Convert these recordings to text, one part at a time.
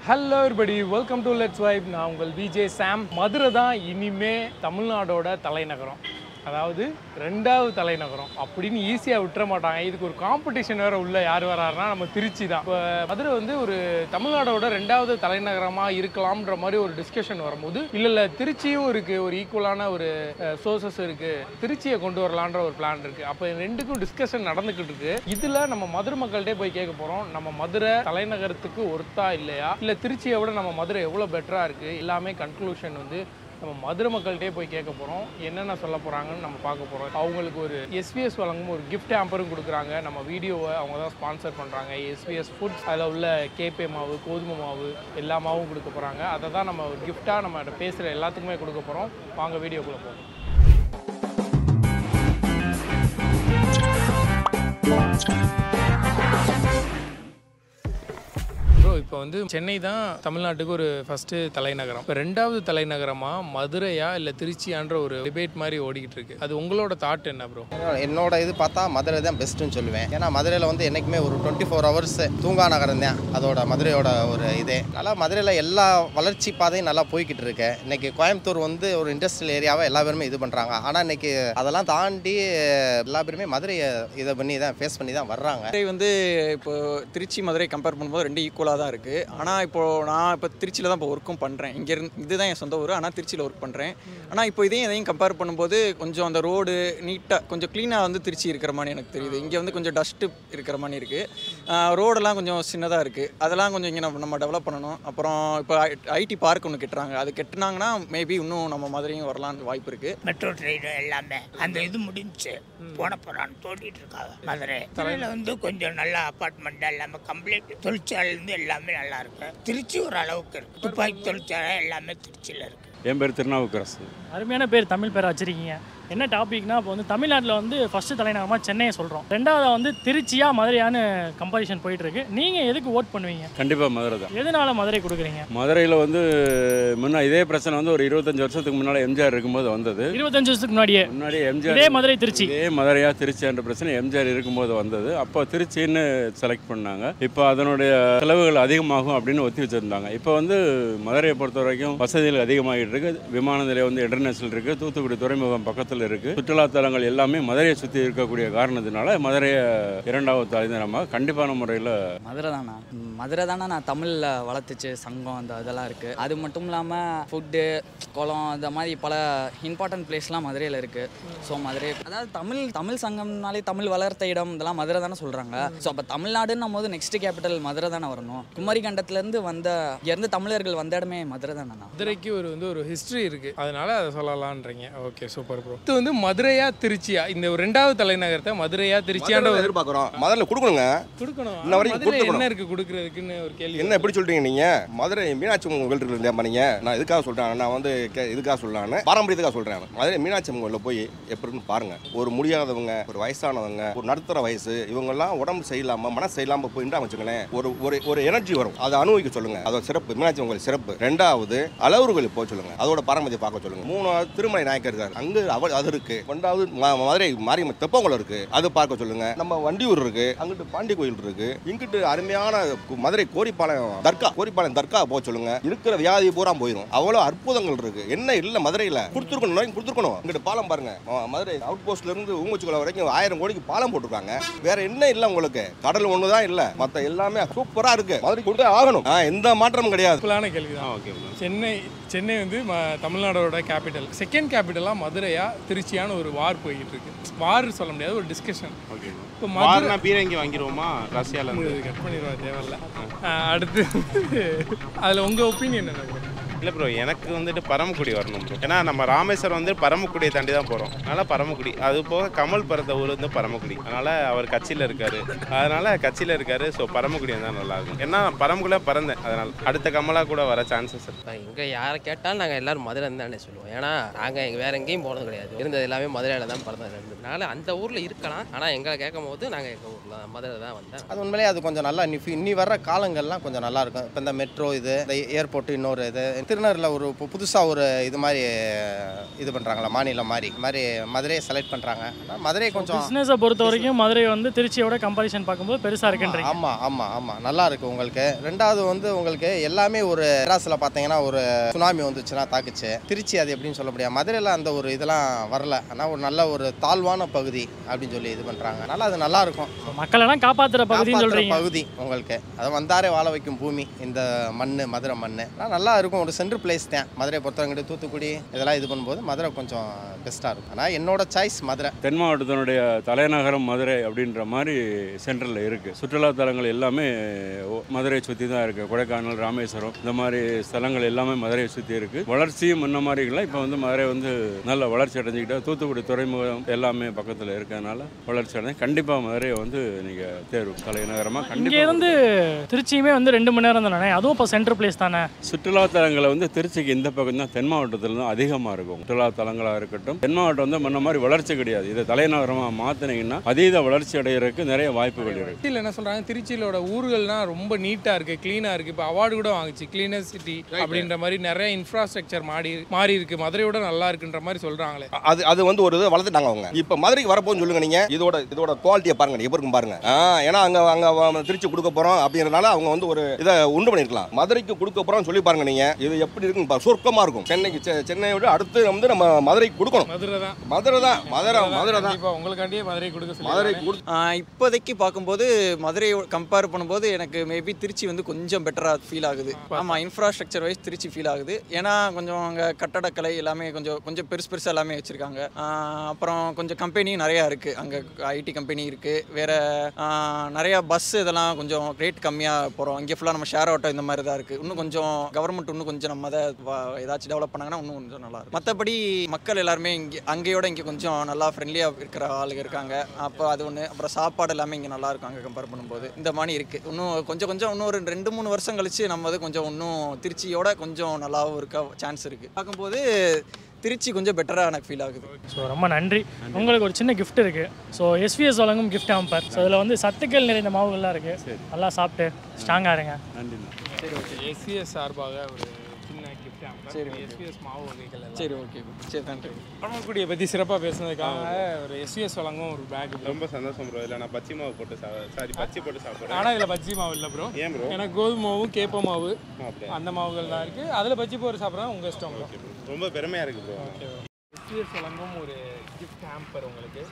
Hello everybody welcome to let's vibe நான் உங்கள் VJ சாம் மதுரை தான் இனிமே தமிழ்நாடோட தலைநகரம் அதாவது ரெண்டாவது தலைநகரம் அப்படின்னு ஈஸியாக விட்டுற மாட்டாங்க இதுக்கு ஒரு காம்படிஷன் வேற உள்ள யார் வராருன்னா நம்ம திருச்சி தான் இப்போ மதுரை வந்து ஒரு தமிழ்நாடோட ரெண்டாவது தலைநகரமாக இருக்கலாம்ன்ற மாதிரி ஒரு டிஸ்கஷன் வரும்போது இல்லை இல்லை திருச்சியும் இருக்குது ஒரு ஈக்குவலான ஒரு சோர்சஸ் இருக்குது திருச்சியை கொண்டு வரலான்ற ஒரு பிளான் இருக்குது அப்போ ரெண்டுக்கும் டிஸ்கஷன் நடந்துக்கிட்டு இருக்கு இதில் நம்ம மதுரை மக்கள்கிட்டே போய் கேட்க போகிறோம் நம்ம மதுரை தலைநகரத்துக்கு ஒர்த்தா இல்லையா இல்லை திருச்சியை விட நம்ம மதுரை எவ்வளோ பெட்டராக இருக்குது எல்லாமே கன்க்ளூஷன் வந்து நம்ம மதுரை மக்கள்கிட்டே போய் கேட்க போகிறோம் என்னென்ன சொல்ல போகிறாங்கன்னு நம்ம பார்க்க போகிறோம் அவங்களுக்கு ஒரு எஸ்விஎஸ் வழங்கும் ஒரு கிஃப்ட் ஆம்பரும் கொடுக்குறாங்க நம்ம வீடியோவை அவங்க தான் ஸ்பான்சர் பண்ணுறாங்க எஸ்விஎஸ் ஃபுட்ஸ் அதில் உள்ள கேப்பே மாவு கோதுமை மாவு எல்லா மாவும் கொடுக்க போகிறாங்க அதை தான் நம்ம ஒரு கிஃப்டாக நம்ம பேசுகிற எல்லாத்துக்குமே கொடுக்க போகிறோம் வாங்க வீடியோக்குள்ளே போகிறோம் ப்ரோ இப்போ வந்து சென்னை தான் தமிழ்நாட்டுக்கு ஒரு ஃபர்ஸ்ட் தலைநகரம் இப்போ ரெண்டாவது தலைநகரமா மதுரையா இல்லை திருச்சியான்ற ஒரு டிபேட் மாதிரி ஓடிக்கிட்டு இருக்கு அது உங்களோட தாட் என்ன ப்ரோ என்னோட இது பார்த்தா மதுரை தான் பெஸ்ட்டுன்னு சொல்லுவேன் ஏன்னா மதுரையில் வந்து என்றைக்குமே ஒரு டுவெண்ட்டி ஃபோர் ஹவர்ஸ் தூங்கா நகரம் தான் அதோட மதுரையோட ஒரு இதே நல்லா மதுரையில் எல்லா வளர்ச்சி பாதையும் நல்லா போய்கிட்டு இருக்கு இன்னைக்கு கோயம்புத்தூர் வந்து ஒரு இண்டஸ்ட்ரியல் ஏரியாவை எல்லா பேருமே இது பண்ணுறாங்க ஆனால் இன்னைக்கு அதெல்லாம் தாண்டி எல்லா பேருமே மதுரையை இதை பண்ணி தான் ஃபேஸ் பண்ணி தான் வர்றாங்க மதுரை வந்து இப்போ திருச்சி மதுரை கம்பேர் பண்ணும்போது ரெண்டு ஈக்குவலாக தான் இருக்குது ஆனால் இப்போ நான் இப்போ திருச்சியில் தான் இப்போ ஒர்க்கும் பண்ணுறேன் இங்கே இருந்து இதுதான் என் சொந்த ஊர் ஆனால் திருச்சியில் ஒர்க் பண்ணுறேன் ஆனால் இப்போ இதையும் இதையும் கம்பேர் பண்ணும்போது கொஞ்சம் அந்த ரோடு நீட்டாக கொஞ்சம் க்ளீனாக வந்து திருச்சி இருக்கிற மாதிரி எனக்கு தெரியுது இங்கே வந்து கொஞ்சம் டஸ்ட்டு இருக்கிற மாதிரி இருக்குது ரோடெல்லாம் கொஞ்சம் சின்னதாக இருக்குது அதெல்லாம் கொஞ்சம் இங்கே நம்ம நம்ம டெவலப் பண்ணணும் அப்புறம் இப்போ ஐடி பார்க் ஒன்று கட்டுறாங்க அது கட்டுனாங்கன்னா மேபி இன்னும் நம்ம மதுரையும் வரலான்னு வாய்ப்பு இருக்குது மெட்ரோ ட்ரெயின் எல்லாமே அந்த இது முடிஞ்சு போன போறான்னு தோண்டிட்டு இருக்காங்க மதுரை மதுரையில் வந்து கொஞ்சம் நல்ல அப்பார்ட்மெண்ட் எல்லாமே கம்ப்ளீட் தொழிற்சாலை இருந்து எல்லாமே நல்லா இருக்கு திருச்சி ஒரு அளவுக்கு இருக்கு துப்பாக்கி தொழிற்சாலை எல்லாமே திருச்சியில் இருக்கு என் பேர் திருநாவுக்கரசு அருமையான பேர் தமிழ் பேர் வச்சிருக்கீங்க என்ன டாபிக்னா இப்போ வந்து தமிழ்நாட்டில் வந்து ஃபர்ஸ்ட் தலைநகரமாக சென்னையை சொல்கிறோம் ரெண்டாவது வந்து திருச்சியா மதுரையான்னு கம்பரிஷன் போயிட்டு இருக்கு நீங்கள் எதுக்கு ஓட் பண்ணுவீங்க கண்டிப்பாக மதுரை தான் எதனால மதுரை கொடுக்குறீங்க மதுரையில் வந்து முன்ன இதே பிரச்சனை வந்து ஒரு இருபத்தஞ்சு வருஷத்துக்கு முன்னால் எம்ஜிஆர் இருக்கும்போது வந்தது இருபத்தஞ்சு வருஷத்துக்கு முன்னாடியே முன்னாடி எம்ஜிஆர் இதே மதுரை திருச்சி இதே மதுரையா திருச்சி என்ற பிரச்சனை எம்ஜிஆர் இருக்கும்போது வந்தது அப்போ திருச்சின்னு செலக்ட் பண்ணாங்க இப்போ அதனுடைய செலவுகள் அதிகமாகும் அப்படின்னு ஒத்தி வச்சிருந்தாங்க இப்போ வந்து மதுரையை பொறுத்த வரைக்கும் வசதிகள் அதிகமாகிட்டு இருக்கு விமான நிலையம் வந்து இன்டர்நேஷனல் இருக்கு தூத்துக்குடி துறைமுகம் பக்கத்தில் இருக்கு சுற்றுலா தலங்கள் எல்லாமே மதுரையை சுற்றி இருக்கக்கூடிய காரணத்தினால மதுரையை இரண்டாவது தலைநகரமாக கண்டிப்பான முறையில் மதுரை தானா ம், மதுரை தானே நான் தமிழில் வளர்த்துச்சு சங்கம் அந்த இதெல்லாம் இருக்குது அது மட்டும் இல்லாமல் ஃபுட்டு குளம் இந்த மாதிரி பல இம்பார்ட்டன்ட் பிளேஸ்லாம் மதுரையில் இருக்குது ஸோ மதுரை அதாவது தமிழ் தமிழ் சங்கம்னாலே தமிழ் வளர்த்த இடம் இதெல்லாம் மதுரை தானே சொல்கிறாங்க ஸோ அப்போ தமிழ்நாடுன்னும் போது நெக்ஸ்ட் கேபிட்டல் மதுரை தானே வரணும் குமரி கண்டத்துலேருந்து வந்த இங்கேருந்து தமிழர்கள் வந்த இடமே மதுரை தானேண்ணா மதுரைக்கு ஒரு வந்து ஒரு ஹிஸ்ட்ரி இருக்கு அதனால அதை சொல்லலான்றீங்க ஓகே சூப்பர் ப்ரோ இது வந்து மதுரையா திருச்சியா இந்த ஒரு ரெண்டாவது தலைநகரத்தை மதுரையா திருச்சியான்ற ஒரு எதிர்பார்க்குறோம் மதுரையில் கொடுக்கணுங்க கொடுக்கணும் இன்ன வரைக்கும் மதுரையில கொடுத்துக்கணும். என்ன இருக்கு கொடுக்கறதுக்குன்னு ஒரு கேள்வி என்ன எப்படி சொல்றீங்க நீங்க மதுரை மீனாட்சி அம்மன் கோயில் இருக்கு பண்ணீங்க நான் இதுக்காக சொல்றேன் நான் வந்து கே- இதுக்காக சொல்லலான்னு பாரம்பரியத்துக்காக சொல்றேன் மதுரை மீனாட்சி அம்மன் கோயிலில் போய் எப்படின்னு பாருங்க ஒரு முடியாதவங்க ஒரு வயசானவங்க ஒரு நடுத்தர வயசு இவங்கெல்லாம் உடம்பு சரியில்லாம மனசு சரியில்லாம போயிட்டா வச்சுங்களேன் ஒரு ஒரு ஒரு எனர்ஜி வரும் அதை அனுபவிக்க சொல்லுங்க அதோட சிறப்பு மீனாட்சி அம்மன் கோயில் சிறப்பு ரெண்டாவது அலவுரு கோயில் போக சொல்லுங்க அதோட பாரம்பரியத்தை பார்க்க சொல்லுங்க மூணாவது திருமலை நாயக்கர் இருக்காரு அங்க அவர் அது இருக்கு ரெண்டாவது ம- மதுரை மாரியம்மன் தெப்பங்குளம் இருக்கு அது பார்க்க சொல்லுங்க நம்ம வண்டியூர் இருக்கு அங்கிட்டு பாண்டி கோயில் இருக்கு இங்கிட்டு அருமையான கு- மதுரை கோரிப்பாளையம் தர்கா கோரிப்பாளையம் தர்கா போக சொல்லுங்க இருக்கிற வியாதி பூரா போயிடும் அவ்வளவு அற்புதங்கள் இருக்கு என்ன இல்ல மதுரையில கொடுத்துருக்கணும் நோய் கொடுத்துருக்கணும் இங்கிட்டு பாலம் பாருங்க ஆ, மதுரை அவுட் போஸ்ட்ல இருந்து ஊங்குச்சிக்குளம் வரைக்கும் ஆயிரம் கோடிக்கு பாலம் போட்டிருக்காங்க வேற என்ன இல்ல உங்களுக்கு கடல் ஒண்ணுதான் இல்ல மத்த எல்லாமே சூப்பரா இருக்கு மதுரை கொடுத்தே ஆகணும் ஆ, எந்த மாற்றமும் கிடையாது சிம்பிளான கேள்வி தான் ஓகே சென்னை சென்னை வந்து ம- தமிழ்நாடோட கேபிட்டல் செகண்ட் கேபிட்டலா மதுரையா திருச்சியான ஒரு வார் போய்கிட்டு இருக்கு வார் சொல்ல முடியாது ஒரு டிஸ்கஷன் ஓகே இப்போ மதுரை வார்னா பீரங்கி வாங்கிடுவோமா ரஷ்யால இருந்து கட் பண்ணிடுவா தேவையில்ல ஆ, அடுத்து அதில் உங்கள் ஒப்பீனியன் என்ன bro? இல்லை ப்ரோ எனக்கு வந்துட்டு பரமக்குடி வரணும் ப்ரோ ஏன்னா நம்ம ராமேஸ்வரம் வந்து பரமக்குடியை தாண்டி தான் போகிறோம் அதனால் பரமக்குடி அது போக கமல் பிறந்த ஊர் வந்து பரமக்குடி அதனால் அவர் கட்சியில் இருக்காரு அதனால் கட்சியில் இருக்காரு ஸோ பரமக்குடி தான் நல்லா இருக்கும் ஏன்னா நான் பரமக்குடியில் பிறந்தேன் அதனால் அடுத்த கமலாக கூட வர சான்சஸ் இருக்கு எங்கே யாரை கேட்டாலும் நாங்கள் எல்லாரும் மதுரை தானே சொல்லுவோம் ஏன்னா நாங்கள் எங்கள் வேற எங்கேயும் போனது கிடையாது இருந்தது எல்லாமே மதுரையில் தான் பிறந்தது இருந்ததுனால அந்த ஊரில் இருக்கலாம் ஆனால் எங்களை கேட்கும் போது நாங்கள் எங்கள் ஊரில் மதுரை தான் வந்தேன் அது உண்மையிலேயே அது கொஞ்சம் நல்லா இன்னி இன்னி வர்ற காலங்கள்லாம் கொஞ்சம் நல்லா இருக்கும் இப்போ இந்த மெட்ரோ இது இந்த ஏர்போர்ட் இன்னொரு இது திருநரில் ஒரு புதுசாக ஒரு இது மாதிரி இது பண்ணுறாங்களா மாநிலம் மாதிரி இது மாதிரி மதுரையை செலக்ட் பண்ணுறாங்க ஆனால் மதுரை கொஞ்சம் பிஸ்னஸை பொறுத்த வரைக்கும் மதுரை வந்து திருச்சியோட கம்பேரிஷன் பார்க்கும்போது பெருசாக இருக்குன்றீங்க ஆமாம் ஆமாம் ஆமாம் நல்லா இருக்கு உங்களுக்கு ரெண்டாவது வந்து உங்களுக்கு எல்லாமே ஒரு மெட்ராஸில் பார்த்தீங்கன்னா ஒரு சுனாமி வந்துச்சுன்னா தாக்குச்சு திருச்சி அது எப்படின்னு சொல்ல முடியாது மதுரையில் அந்த ஒரு இதெல்லாம் வரல ஆனால் ஒரு நல்ல ஒரு தாழ்வான பகுதி அப்படின்னு சொல்லி இது பண்ணுறாங்க அதனால் அது நல்லா இருக்கும் மக்களெல்லாம் காப்பாற்றுற பகுதின்னு காப்பாத்துற சொல்கிறீங்க பகுதி உங்களுக்கு அதை வந்தாரே வாழ வைக்கும் பூமி இந்த மண் மதுரை மண் ஆனால் நல்லா இருக்கும் ஒரு சென்ட்ரு பிளேஸ் தான் மதுரை பொறுத்தவங்கிட்ட தூத்துக்குடி இதெல்லாம் இது பண்ணும்போது மதுரை கொஞ்சம் பெஸ்ட்டாக இருக்கும் ஆனால் என்னோட சாய்ஸ் மதுரை தென் மாவட்டத்தினுடைய தலைநகரம் மதுரை அப்படின்ற மாதிரி சென்ட்ரலில் இருக்குது சுற்றுலாத்தலங்கள் எல்லாமே ஓ- மதுரையை சுற்றி தான் இருக்குது கொடைக்கானல் ராமேஸ்வரம் இந்த மாதிரி ஸ்தலங்கள் எல்லாமே மதுரையை சுற்றி இருக்குது வளர்ச்சியும் முன்ன மாதிரி இல்லை இப்போ வந்து மதுரை வந்து நல்ல வளர்ச்சி அடைஞ்சிக்கிட்டா தூத்துக்குடி துறைமுகம் எல்லாமே பக்கத்தில் இருக்கிறதுனால வளர்ச்சி அடைஞ்சு கண்டிப்பாக மதுரையை வந்து நீங்கள் தேர்வு தலைநகரமாக இங்கே கண்டிப்பாக இருந்து திருச்சியுமே வந்து ரெண்டு மணி நேரம் தானே அதுவும் இப்போ சென்ட்ரல் பிளேஸ் தானே சுற்றுலாத்தலங்களை வந்து திருச்சிக்கு இந்த பக்கம் தான் தென் மாவட்டத்தில் தான் அதிகமாக இருக்கும் சுற்றுலாத்தலங்களாக இருக்கட்டும் தென் மாவட்டம் வந்து முன்ன மாதிரி வளர்ச்சி கிடையாது இதை தலைநகரமாக மாற்றினீங்கன்னா அதீத வளர்ச்சி அடைகிறதுக்கு நிறைய வாய்ப்புகள் இருக்குது திருச்சியில் என்ன சொல்கிறாங்க திருச்சியிலோட ஊர்கள்லாம் ரொம்ப நீட்டாக இருக்குது க்ளீனாக இருக்குது இப்போ அவார்டு கூட வாங்குச்சு கிளீனர் சிட்டி அப்படின்ற மாதிரி நிறைய இன்ஃப்ராஸ்ட்ரக்சர் மாறி மாறி இருக்கு மதுரையோட நல்லா இருக்குன்ற மாதிரி சொல்கிறாங்களே அது அது வந்து ஒரு இது வளர்த்துட்டாங்க அவங்க இப்போ மதுரைக்கு வரப்போன்னு சொல்லுங்க நீங்க இதோட இதோட குவாலிட்டியை பாருங்க எப்படி இருக்கும் பாருங்க ஆ, ஏன்னா அங்க அங்க வ- திருச்சி கொடுக்க போறோம் அப்படின்றனால அவங்க வந்து ஒரு இதை உண்டு பண்ணிருக்கலாம் மதுரைக்கு கொடுக்க போறோம் சொல்லி பாருங்க நீங்க இது எப்படி இருக்குன்னு பாருங்க. சொர்க்கமா இருக்கும் சென்னைக்கு செ- சென்னையை விட அடுத்து வந்து நம்ம மதுரைக்கு கொடுக்கணும் மதுரை தான் மதுரை தான் மதுரை மதுரை தான் கண்டிப்பாக உங்களுக்காண்டியே மதுரை கொடுக்க சொல்லி மதுரைக்கு கொடு ஆஹ் இப்போதைக்கு பார்க்கும்போது மதுரையை கம்பேர் பண்ணும்போது எனக்கு மேபி திருச்சி வந்து கொஞ்சம் பெட்டராக ஃபீல் ஆகுது ஆமாம் இன்ஃப்ராஸ்ட்ரக்சர் வைஸ் திருச்சி ஃபீல் ஆகுது ஏன்னா கொஞ்சம் அங்கே கட்டடக்கலை எல்லாமே கொஞ்சம் கொஞ்சம் பெருசு பெருசு எல்லாமே வச்சுருக்காங்க அப்புறம் கொஞ்சம் கம்பெனியும் நிறையா இருக்குது அங்கே ஐடி கம்பெனி இருக்குது வேறு நிறையா பஸ் இதெல்லாம் கொஞ்சம் ரேட் கம்மியாக போகிறோம் இங்கே ஃபுல்லாக நம்ம ஷேர் ஆட்டோ இந்த மாதிரி தான் இருக்குது இன்னும் கொஞ்சம் கவர்மெண்ட் இன்னும் கொஞ்சம் நம்ம அதை வ- ஏதாச்சும் டெவலப் பண்ணாங்கன்னா இன்னும் கொஞ்சம் நல்லா இருக்கும் மற்றபடி மக்கள் எல்லாருமே இங்கே அங்கேயோட இங்கே கொஞ்சம் நல்லா ஃப்ரெண்ட்லியாக இருக்கிற ஆளுங்க இருக்காங்க அப்போ அது ஒன்று அப்புறம் சாப்பாடு எல்லாமே இங்கே நல்லா இருக்கும் அங்கே கம்பேர் பண்ணும்போது இந்த மாதிரி இருக்குது இன்னும் கொஞ்சம் கொஞ்சம் இன்னும் ஒரு ரெண்டு மூணு வருஷம் கழிச்சு நம்ம வந்து கொஞ்சம் இன்னும் திருச்சியோட கொஞ்சம் நல்லாவும் இருக்க சான்ஸ் இருக்குது பார்க்கும்போது திருச்சி கொஞ்சம் பெட்டராக எனக்கு ஃபீல் ஆகுது ஸோ ரொம்ப நன்றி உங்களுக்கு ஒரு சின்ன gift இருக்கு ஸோ எஸ்விஎஸ் வழங்கும் gift ஹாம்பர் ஸோ இதில் வந்து சத்துக்கள் நிறைந்த மாவுகள்லாம் இருக்கு நல்லா சாப்பிட்டு ஸ்ட்ராங்காக இருங்க நன்றி சரி ஓகே எஸ்சிஎஸ் சார்பாக ஒரு சின்ன கிஃப்ட் சரி எஸ்பிஎஸ் மாவு வகைகள் எல்லாம் சரி ஓகே சரி நன்றி பரமக்குடியை பற்றி சிறப்பாக பேசுனதுக்காக ஒரு எஸ்சிஎஸ் வழங்கும் ஒரு பேக் ரொம்ப சந்தோஷம் ப்ரோ இதில் நான் பச்சை மாவு போட்டு சா சாரி பச்சை போட்டு சாப்பிட்றேன் ஆனால் இதில் பஜ்ஜி மாவு இல்லை ப்ரோ ஏன் ப்ரோ எனக்கு கோதுமை மாவு கேப்ப மாவு அப்படியா அந்த மாவுகள் தான் இருக்குது அதில் பஜ்ஜி போட்டு சாப்பிட்றேன் உங்கள் இஷ்டம் ப்ரோ ஓகே ப்ரோ ரொம்ப பெருமையாக இருக்குது ப்ரோ ஓகே எஸ்பிஎஸ் வழங்கும் ஒரு கிஃப்ட் ஹேம்பர் உங்களுக்கு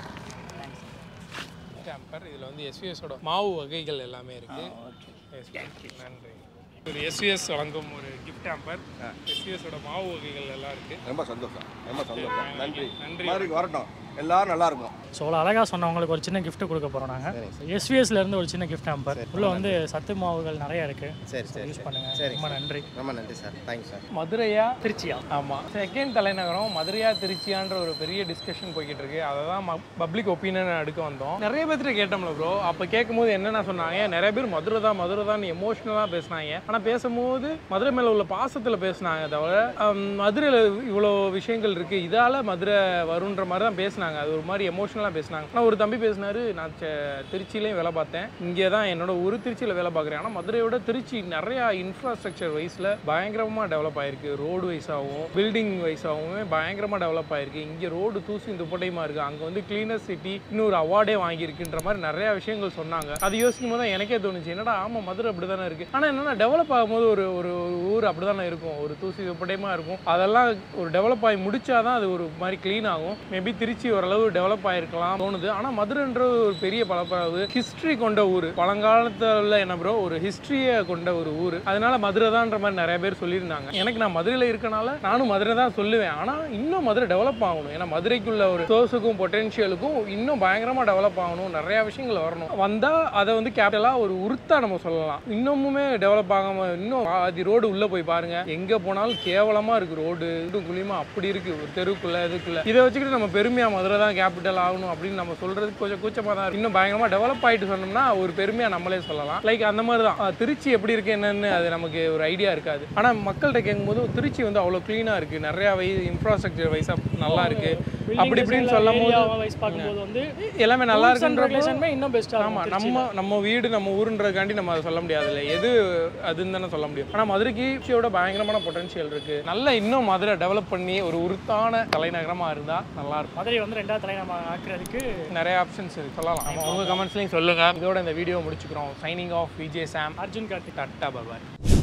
கிஃப்ட் ஹேம்பர் இதில் வந்து எஸ்பிஎஸோட மாவு வகைகள் எல்லாமே இருக்குது நன்றி ஒரு எஸ்விஎஸ் வழங்கும் ஒரு கிஃப்ட் ஹேம்பர் எஸ்விஎஸோட மாவு வகைகள் எல்லாம் இருக்குது ரொம்ப சந்தோஷம் ரொம்ப சந்தோஷம் நன்றி நன்றி. மதுரைக்கு வரட்டும் எல்லாரும் நல்லா இருக்கும் ஸோ அவ்வளோ அழகாக சொன்னவங்களுக்கு ஒரு சின்ன gift கொடுக்க போகிறோம் நாங்கள் எஸ்விஎஸ்ல இருந்து ஒரு சின்ன gift ஹாம்பர் உள்ள வந்து சத்து மாவுகள் நிறைய இருக்கு சரி சரி யூஸ் பண்ணுங்க சரி ரொம்ப நன்றி ரொம்ப நன்றி சார் தேங்க்ஸ் சார் மதுரையா திருச்சியா ஆமாம் செகண்ட் தலைநகரம் மதுரையா திருச்சியான்ற ஒரு பெரிய டிஸ்கஷன் போய்கிட்டு இருக்கு அதை தான் பப்ளிக் ஒப்பீனியன் எடுக்க வந்தோம் நிறைய பேர்கிட்ட கேட்டோம்ல ப்ரோ அப்போ கேட்கும்போது என்னென்ன சொன்னாங்க நிறைய பேர் மதுரை தான் மதுரை தான் எமோஷ்னலாக பேசினாங்க ஆனால் பேசும்போது மதுரை மேலே உள்ள பாசத்தில் பேசினாங்க தவிர மதுரையில் இவ்வளோ விஷயங்கள் இருக்குது இதால் மதுரை வருன்ற மாதிரி தான் பேசினாங்க அது ஒரு மாதிரி எமோஷ்னலாக பேசினாங்க ஆனால் ஒரு தம்பி பேசினாரு நான் செ- திருச்சியிலையும் வேலை பார்த்தேன் இங்கே தான் என்னோட ஒரு திருச்சியில் வேலை பார்க்குறேன் ஆனால் மதுரையோட திருச்சி நிறையா இன்ஃப்ராஸ்ட்ரக்சர் வைஸில் பயங்கரமாக டெவலப் ஆயிருக்கு ரோடு வைஸாகவும் பில்டிங் வைஸாகவுமே பயங்கரமாக டெவலப் ஆயிருக்கு இங்கே ரோடு தூசி துப்பட்டையுமா இருக்குது அங்கே வந்து கிளீனர் சிட்டி இன்னொரு அவார்டே வாங்கியிருக்குன்ற மாதிரி நிறையா விஷயங்கள் சொன்னாங்க அது யோசிக்கும் போது தான் எனக்கே தோணுச்சு என்னடா ஆமாம் மதுரை அப்படி தானே இருக்குது ஆனால் என்னென்னா டெவலப் ஆகும்போது ஒரு ஒரு ஒரு ஊர் அப்படி தானே இருக்கும் ஒரு தூசி துப்பட்டையுமா இருக்கும் அதெல்லாம் ஒரு டெவலப் ஆகி முடிச்சாதான் அது ஒரு மாதிரி க்ளீன் ஆகும் மேபி திருச்சி ஓரளவு டெவலப் ஆயிருக்கலாம் தோணுது ஆனால் மதுரைன்ற ஒரு பெரிய பலப்பரவு ஹிஸ்ட்ரி கொண்ட ஊர் பழங்காலத்தில் என்ன ப்ரோ ஒரு ஹிஸ்ட்ரியை கொண்ட ஒரு ஊர் அதனால மதுரை தான்ற மாதிரி நிறைய பேர் சொல்லியிருந்தாங்க எனக்கு நான் மதுரையில் இருக்கனால நானும் மதுரை தான் சொல்லுவேன் ஆனால் இன்னும் மதுரை டெவலப் ஆகணும் ஏன்னா மதுரைக்குள்ள ஒரு சோர்ஸுக்கும் பொட்டென்ஷியலுக்கும் இன்னும் பயங்கரமாக டெவலப் ஆகணும் நிறையா விஷயங்கள் வரணும் வந்தால் அதை வந்து கேபிட்டலாக ஒரு உருத்தா நம்ம சொல்லலாம் இன்னமுமே டெவலப் ஆகாம இன்னும் பாதி ரோடு உள்ளே போய் பாருங்க எங்கே போனாலும் கேவலமாக இருக்கு ரோடு இதுவும் குழியுமா அப்படி இருக்கு ஒரு தெருக்குள்ள இதுக்குள்ள இதை வச்சுக்கிட்டு நம்ம பெருமையாக மதுரை தான் கேபிட்டல் ஆகணும் அப்படின்னு நம்ம சொல்றதுக்கு கொஞ்சம் கூச்சமாக தான் இருக்கு இன்னும் பயங்கரமாக டெவலப் ஆகிட்டு சொன்னோம்னா ஒரு பெருமையாக நம்மளே சொல்லலாம் லைக் அந்த மாதிரி தான் அஹ், திருச்சி எப்படி இருக்கு என்னன்னு அது நமக்கு ஒரு ஐடியா இருக்காது ஆனால் மக்கள்கிட்ட கேட்கும்போது திருச்சி வந்து அவ்வளோ க்ளீனாக இருக்குது நிறையா வை இன்ஃப்ராஸ்ட்ரக்சர் வைஸாக நல்லா இருக்குது அப்படி இப்படின்னு சொல்லும் போது வைஸ் பார்க்கும்போது வந்து எல்லாமே நல்லா rules and இருக்குன்றப்போ regulationமே இன்னும் பெஸ்ட்டாக ஆமா நம்ம நம்ம வீடு நம்ம ஊருன்றதுக்காண்டி நம்ம அதை சொல்ல முடியாதுல்ல எது அதுன்னு தானே சொல்ல முடியும் ஆனா மதுரைக்கு திருச்சியோட பயங்கரமான பொட்டன்ஷியல் இருக்கு நல்லா இன்னும் மதுரை டெவலப் பண்ணி ஒரு உருத்தான தலைநகரமா இருந்தா நல்லா இருக்கும் மதுரை வந்து ரெண்டாவது தலைநகரம் ஆக்குறதுக்கு நிறைய ஆப்ஷன்ஸ் இருக்கு சொல்லலாம் ஆமா, உங்க கமெண்ட்ஸ்லையும் சொல்லுங்க இதோட இந்த வீடியோ முடிச்சுக்கிறோம் signing off Vijay Sam Arjun Karthik tata பாபாய்